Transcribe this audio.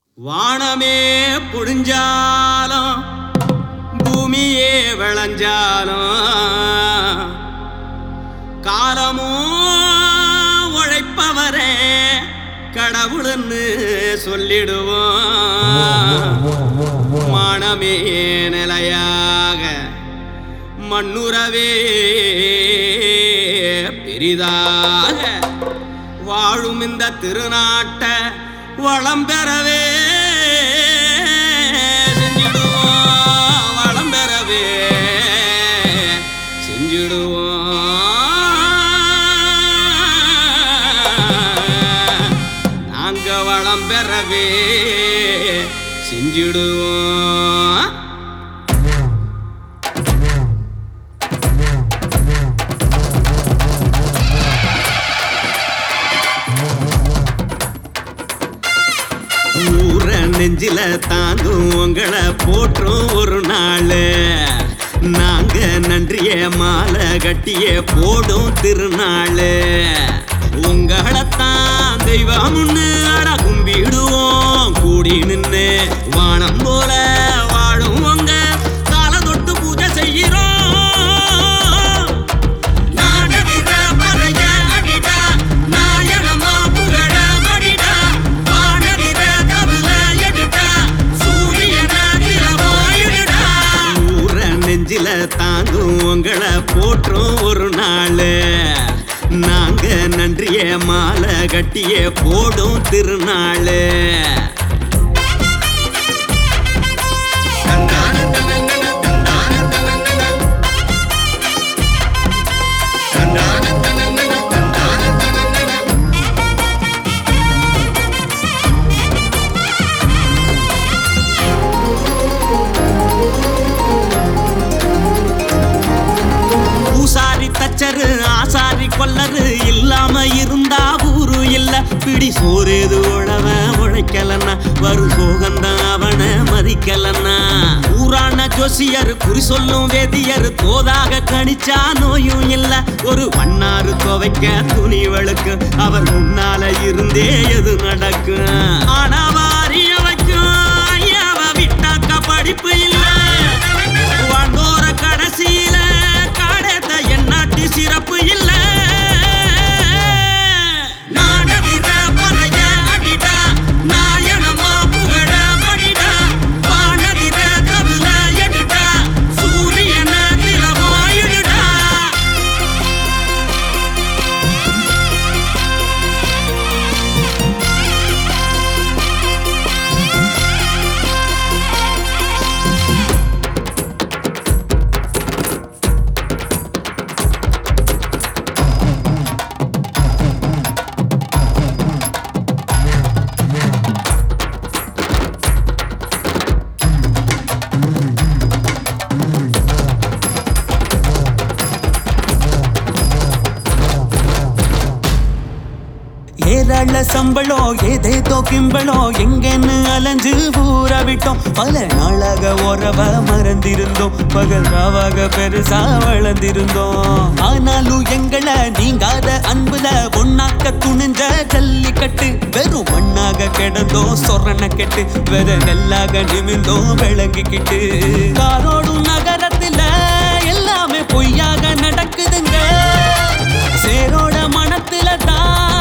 வானமே புடிஞ்சாலும் பூமியே விளைஞ்சாலும் காலமும் உழைப்பவரே கடவுள்னு சொல்லிடுவோம் மானமே நிலையாக மண்ணுறவே பெரிதாக வாழும் இந்த திருநாட்ட வளம் பெறவே செஞ்சிடுவோம் வளம் பெறவே செஞ்சிடுவோம் நாங்க வளம் பெறவே செஞ்சிடுவோம் ஊர நெஞ்சில தாங்கும் உங்களை போற்றும் ஒரு நாள் நாங்க நன்றிய மாலை கட்டிய போடும் திருநாள் உங்களைத்தான் தெய்வம்னு அட கும்பிடுவோம் கூடி நின்னு வானம் போல வாழும் உங்க கால தொட்டு பூஜை செய்கிறோம் நாடகிற பறைய அடிடா, நாயகமா புகழ மடிடா, வானகிற கவில எடுடா, சூரியன நிலவாயிடுடா. ஊர நெஞ்சில தாங்கும் உங்களை போற்றும் ஒரு நாள் நாங்க நன்றிய மாலை கட்டிய போடும் திருநாள் பூசாரி தச்சரு ஆசாரி கொல்லரு இல்லாம இருந்தா ஊரு இல்ல பிடி சோறேது உழவ உழைக்கலன்னா வரும் சோகந்தான் அவன மதிக்கலன்னா ஊரான ஜோசியர் குறி சொல்லும் வேதியர் தோதாக கணிச்சா நோயும் இல்ல ஒரு மண்ணாறு துவைக்க துணி வழுக்கு அவர் முன்னால இருந்தே எது நடக்கும் ஆனாவா அறிய வைக்கும் ஐயாவ விட்டாக்க படிப்பு இல்ல வாழ்ந்தோர கடைசியில காடத்த எண்ணாட்டி சிறப்பு இல்ல நாடகிற பறைய அடிடா, நாயனமா புகழ மடிடா, வானகிற கவில எடுடா, சூரியன நிலவாயிடுடா. ஏராள சம்பளம் ஏதேதோ கிம்பளம் எங்கன்னு அலைஞ்சு ஊற விட்டோம் பல நாளாக உறவ மறந்திருந்தோம் பகல் ராவாக பெருசா வளர்ந்திருந்தோம் ஆனாலும் எங்களை நீங்காத அன்புல ஒன்னாக்க துணிஞ்ச ஜல்லிக்கட்டு வெறும் மண்ணாக கிடந்தோம் சொரண கெட்டு வெற நெல்லாக நிமிந்தோம் விளங்கிக்கிட்டு காரோடும் நகரத்துல எல்லாமே பொய்யாக நடக்குதுங்க சேரோட மனத்துல தான்